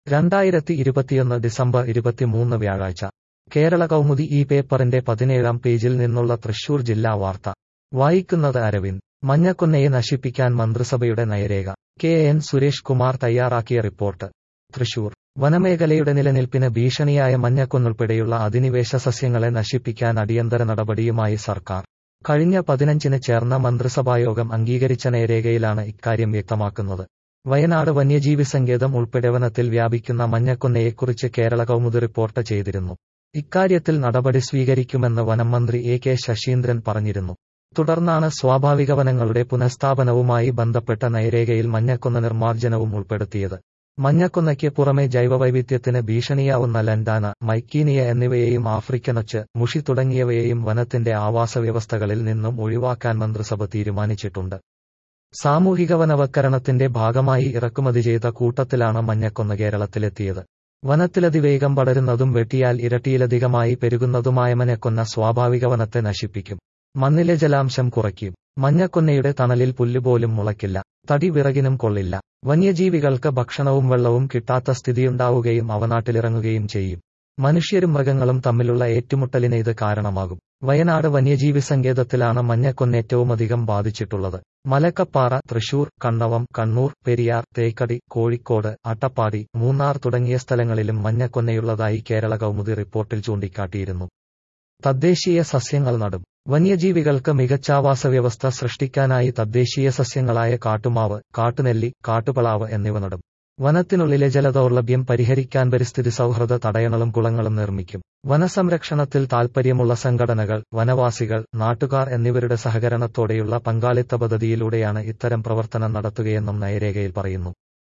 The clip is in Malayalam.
രണ്ടായിരത്തി ഇരുപത്തിയൊന്ന് ഡിസംബർ ഇരുപത്തിമൂന്ന് വ്യാഴാഴ്ച കേരള കൗമുദി ഈ പേപ്പറിന്റെ പതിനേഴാം പേജിൽ നിന്നുള്ള തൃശൂർ ജില്ലാ വാർത്ത വായിക്കുന്നത് അരവിന്ദ് മഞ്ഞക്കൊന്നയെ നശിപ്പിക്കാൻ മന്ത്രിസഭയുടെ നയരേഖ കെ എൻ സുരേഷ് കുമാർ തയ്യാറാക്കിയ റിപ്പോർട്ട് തൃശൂർ വനമേഖലയുടെ നിലനിൽപ്പിന് ഭീഷണിയായ മഞ്ഞക്കൊന്നുൾപ്പെടെയുള്ള അധിനിവേശ സസ്യങ്ങളെ നശിപ്പിക്കാൻ അടിയന്തര നടപടിയുമായി സർക്കാർ കഴിഞ്ഞ പതിനഞ്ചിന് ചേർന്ന മന്ത്രിസഭായോഗം അംഗീകരിച്ച നയരേഖയിലാണ് ഇക്കാര്യം വ്യക്തമാക്കുന്നത് വയനാട് വന്യജീവി സങ്കേതം ഉൾപ്പെടെ വനത്തിൽ വ്യാപിക്കുന്ന മഞ്ഞക്കൊന്നയെക്കുറിച്ച് കേരള കൗമുദി റിപ്പോർട്ട് ചെയ്തിരുന്നു ഇക്കാര്യത്തിൽ നടപടി സ്വീകരിക്കുമെന്ന് വനം മന്ത്രി എ കെ ശശീന്ദ്രൻ പറഞ്ഞിരുന്നു തുടർന്നാണ് സ്വാഭാവിക വനങ്ങളുടെ പുനഃസ്ഥാപനവുമായി ബന്ധപ്പെട്ട നയരേഖയിൽ മഞ്ഞക്കൊന്ന നിർമ്മാർജ്ജനവും ഉൾപ്പെടുത്തിയത് മഞ്ഞക്കൊന്നയ്ക്ക് പുറമെ ജൈവവൈവിധ്യത്തിന് ഭീഷണിയാവുന്ന ലൻഡാന മൈക്കീനിയ എന്നിവയെയും ആഫ്രിക്കനൊച്ച് മുഷി തുടങ്ങിയവയെയും വനത്തിന്റെ ആവാസ വ്യവസ്ഥകളിൽ നിന്നും ഒഴിവാക്കാൻ മന്ത്രിസഭ തീരുമാനിച്ചിട്ടുണ്ട് സാമൂഹിക വനവൽക്കരണത്തിന്റെ ഭാഗമായി ഇറക്കുമതി ചെയ്ത കൂട്ടത്തിലാണ് മഞ്ഞക്കൊന്ന കേരളത്തിലെത്തിയത് വനത്തിലതിവേഗം പടരുന്നതും വെട്ടിയാൽ ഇരട്ടിയിലധികമായി പെരുകുന്നതുമായ മഞ്ഞക്കൊന്ന സ്വാഭാവിക വനത്തെ നശിപ്പിക്കും മണ്ണിലെ ജലാംശം കുറയ്ക്കും മഞ്ഞക്കൊന്നയുടെ തണലിൽ പുല്ലുപോലും മുളയ്ക്കില്ല തടി വിറകിനും കൊള്ളില്ല വന്യജീവികൾക്ക് ഭക്ഷണവും വെള്ളവും കിട്ടാത്ത സ്ഥിതിയുണ്ടാവുകയും അവ നാട്ടിലിറങ്ങുകയും ചെയ്യും മനുഷ്യരും മൃഗങ്ങളും തമ്മിലുള്ള ഏറ്റുമുട്ടലിന് ഇത് കാരണമാകും വയനാട് വന്യജീവി സങ്കേതത്തിലാണ് മഞ്ഞക്കൊന്ന ഏറ്റവുമധികം ബാധിച്ചിട്ടുള്ളത് മലക്കപ്പാറ തൃശൂർ കണ്ണവം കണ്ണൂർ പെരിയാർ തേക്കടി കോഴിക്കോട് അട്ടപ്പാടി മൂന്നാർ തുടങ്ങിയ സ്ഥലങ്ങളിലും മഞ്ഞക്കൊന്നയുള്ളതായി കേരള കൗമുദി റിപ്പോർട്ടിൽ ചൂണ്ടിക്കാട്ടിയിരുന്നു തദ്ദേശീയ സസ്യങ്ങൾ നടും വന്യജീവികൾക്ക് മികച്ചാവാസ വ്യവസ്ഥ സൃഷ്ടിക്കാനായി തദ്ദേശീയ സസ്യങ്ങളായ കാട്ടുമാവ് കാട്ടുനെല്ലി കാട്ടുപളാവ് എന്നിവ നടും വനത്തിനുള്ളിലെ ജലദൗർലഭ്യം പരിഹരിക്കാൻ പരിസ്ഥിതി സൗഹൃദ തടയണകളും കുളങ്ങളും നിർമ്മിക്കും വനസംരക്ഷണത്തിൽ താൽപ്പര്യമുള്ള സംഘടനകൾ വനവാസികൾ നാട്ടുകാർ എന്നിവരുടെ സഹകരണത്തോടെയുള്ള പങ്കാളിത്ത പദ്ധതിയിലൂടെയാണ് ഇത്തരം പ്രവർത്തനം നടത്തുകയെന്നും നയരേഖയിൽ പറയുന്നു